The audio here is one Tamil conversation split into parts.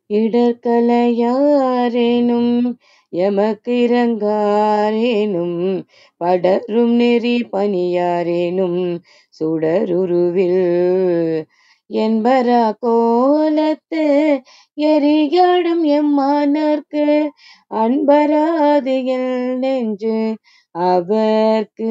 இடர்கலையாரேனும் எமக்கு இறங்காரேனும் படரும் நெறி பணியாரேனும் சுடருருவில் என்பரா கோலத்து எரியாடும் எம்மானர்க்கு அன்பராது என் நெஞ்சு அவர்க்கு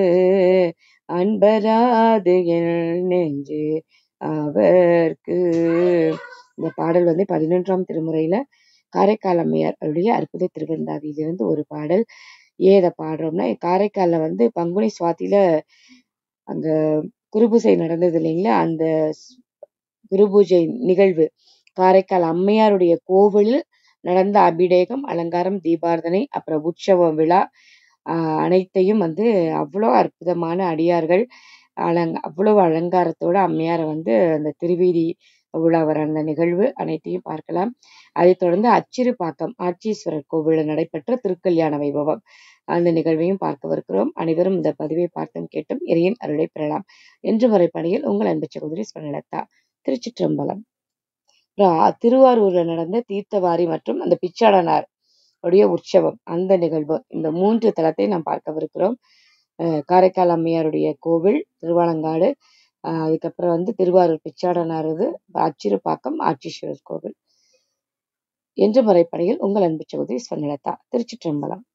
அன்பராது என் நெஞ்சு அவர்க்கு இந்த பாடல் வந்து பதினொன்றாம் திருமுறையில காரைக்கால் அம்மையார் அவருடைய அற்புத திருவந்தாதியிலிருந்து ஒரு பாடல் ஏன் இதை பாடுறோம்னா காரைக்கால்ல வந்து பங்குனி சுவாத்தியில அங்க குருபூசை நடந்தது இல்லைங்களா அந்த ஸ்- குருபூஜை நிகழ்வு காரைக்கால் அம்மையாருடைய கோவிலில் நடந்த அபிடேகம் அலங்காரம் தீபார்த்தனை அப்புறம் உற்சவ விழா ஆஹ் அனைத்தையும் வந்து அவ்வளோ அற்புதமான அடியார்கள் அலங் அவ்வளவு அலங்காரத்தோட அம்மையாரை வந்து அந்த திருவீதி உலா வர அந்த நிகழ்வு அனைத்தையும் பார்க்கலாம் அதைத் தொடர்ந்து அச்சிறுபாக்கம் ஆட்சீஸ்வரர் கோவிலில் நடைபெற்ற திருக்கல்யாண வைபவம் அந்த நிகழ்வையும் பார்க்கவிருக்கிறோம் அனைவரும் இந்த பதிவை பார்த்தும் கேட்டும் இறையின் அருளை பெறலாம் என்று முறைப்பணியில் உங்கள் அன்பு சகோதரி ஸ்வர்ணலதா திருச்சிற்றம்பலம் அப்புறம் திருவாரூர்ல நடந்த தீர்த்தவாரி மற்றும் அந்த பிச்சாடனார் உடைய உற்சவம் அந்த நிகழ்வு இந்த மூன்று தலத்தை நாம் பார்க்கவிருக்கிறோம் அஹ் காரைக்கால் அம்மையாருடைய கோவில் திருவாலங்காடு அஹ் அதுக்கப்புறம் வந்து திருவாரூர் பிச்சாடனார் இது அச்சிறுபாக்கம் ஆட்சீஸ்வரர் கோவில் என்று முறைப்படியில் உங்கள் அன்பு சகோதரி ஸ்வர்ணலதா திருச்சிற்றம்பலம்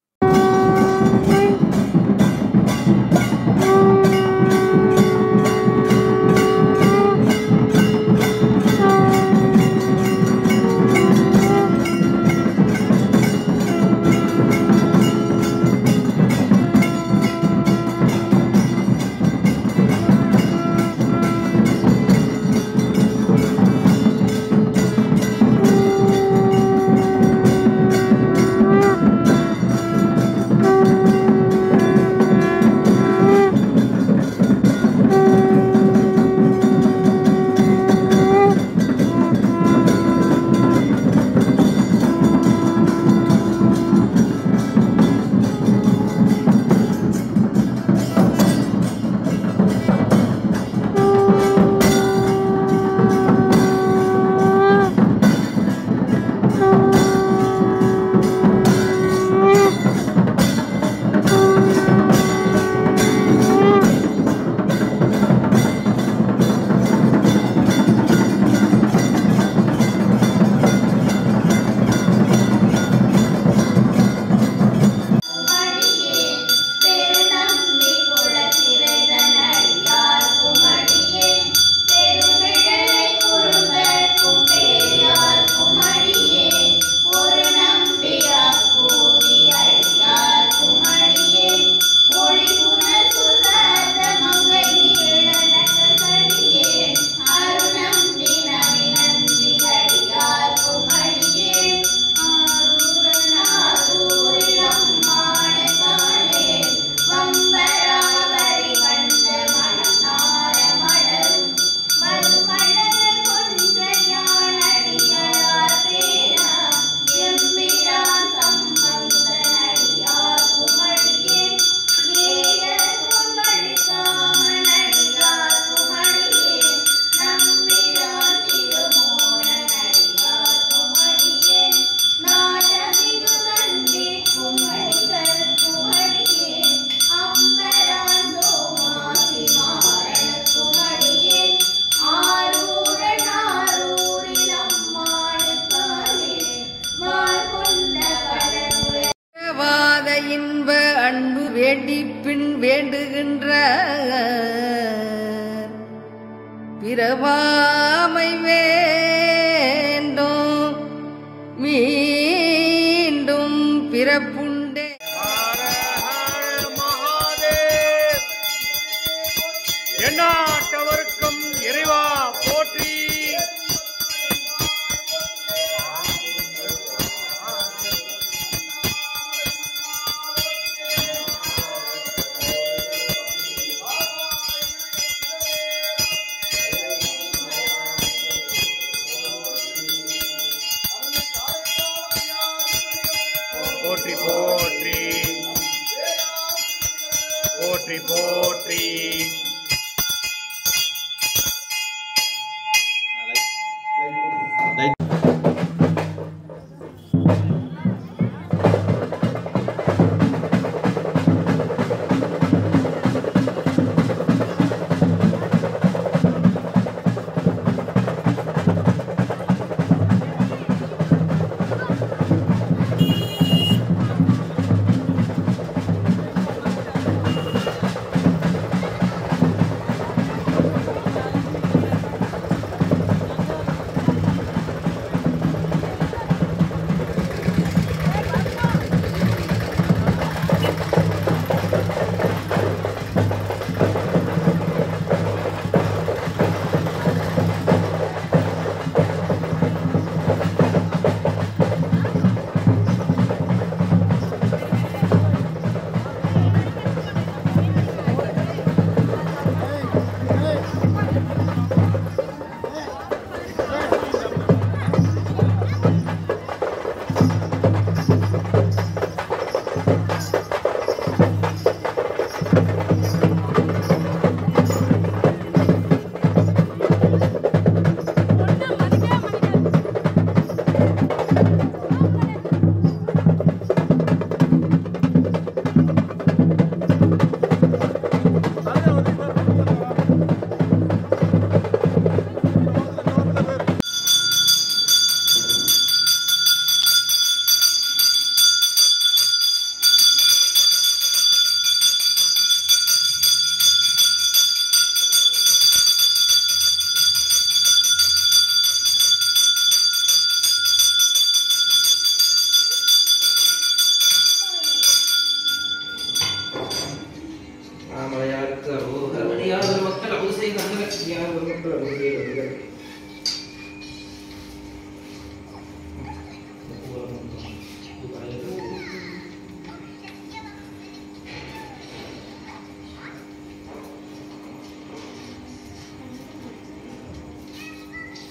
வாத இன்ப அன்பு வேண்டி பின் வேண்டுகின்ற பிறவாமை வேண்டும் மீண்டும் பிறப்புண்டே எண்ணாட்டவர்க்கும் இறைவா போற்றி போற்றி போற்றி போற்றி போற்றி லைட்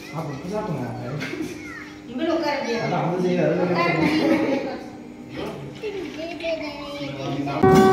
சாப்பிடு சாப்பிடுங்க இவனு உட்காருங்க அதான் அவங்க செய்ய உட்காருங்க.